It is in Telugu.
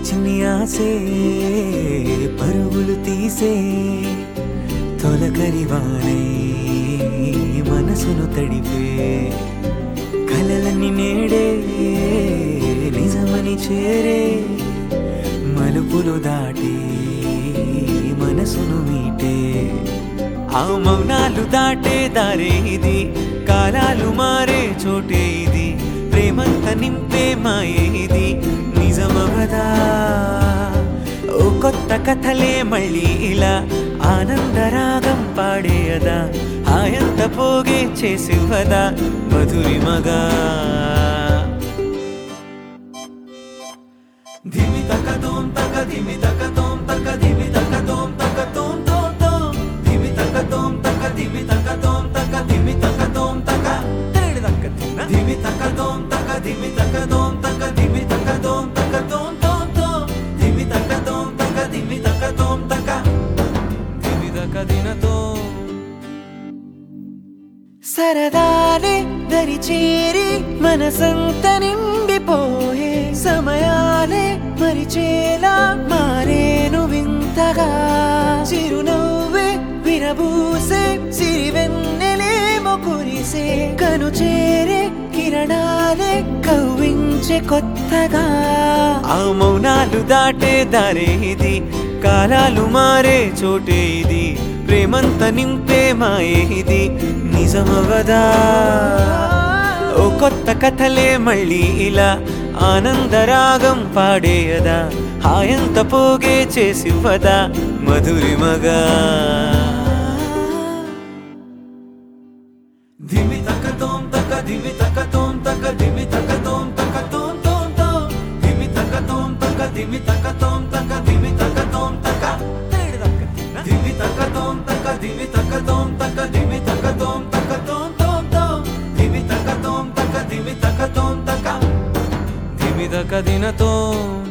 చిన్ని ఆసే పరుగులు తీసే తొలకరివానే మనసును తడిపే కలలని నేడే నిజమని చేరే మలుపులు దాటి మనసును మీటే ఆ మౌనాలు దాటే దారే ఇది కాలాలు మారే చోటే ఇది ప్రేమంత నింపే మాయే ఇది నిజమవదా ఓ కొత్త కథలే మళ్ళీ ఇలా ఆనందరాగం పాడేయదా హాయంత పోగే చేసివ్వదా మధురిమగా ధిమి తక తోం తక ధిమి తక తోం తక ధిమి తక తోం తక తోం తోం తోం ధిమి తక తోం తక ధిమి తక తోం తక ధిమి తక తోం తక తెరడి తక్క తిన్న ధిమి తక తోం తక ధిమి తక తోం తక ధిమి తక తోం తక తోం తోం తోం ధిమి తక తోం తక ధిమి తక తోం తక ధిమి తక దిన తోం సరదాలే దరి చేరి మనసంత నిండిపోయే సమయాలే మరిచేలా మారేను వింతగా చిరునవ్వే విరబూసే సిరివెన్నెలేమో కురిసే కను చేరే కిరణాలే కవ్వించే కొత్తగా ఆ మౌనాలు దాటే దారే ఇది కాలాలు మారే చోటే ఇది ప్రేమంత నింపే మాయే ఇది నిజమవదా ఓ కొత్త కథలే మళ్ళీ ఇలా ఆనందరాగం పాడేయదా హాయంత పోగే చేసివ్వదా మధురిమగా ధిమి తక తోం తక ధిమి తక తోం తక ధిమి తక తోం తక తోం తోం తోం ధిమి తక తోం తక ధిమి తక తోం తక ధిమి తక తోం తక ధిమి తక తోం తక ధిమి తక తోం తక ధిమి తక తోం తక తోం తోం తోం ధిమి తక తోం తక ధిమి తక తోం తక ధిమి తక దిన తోం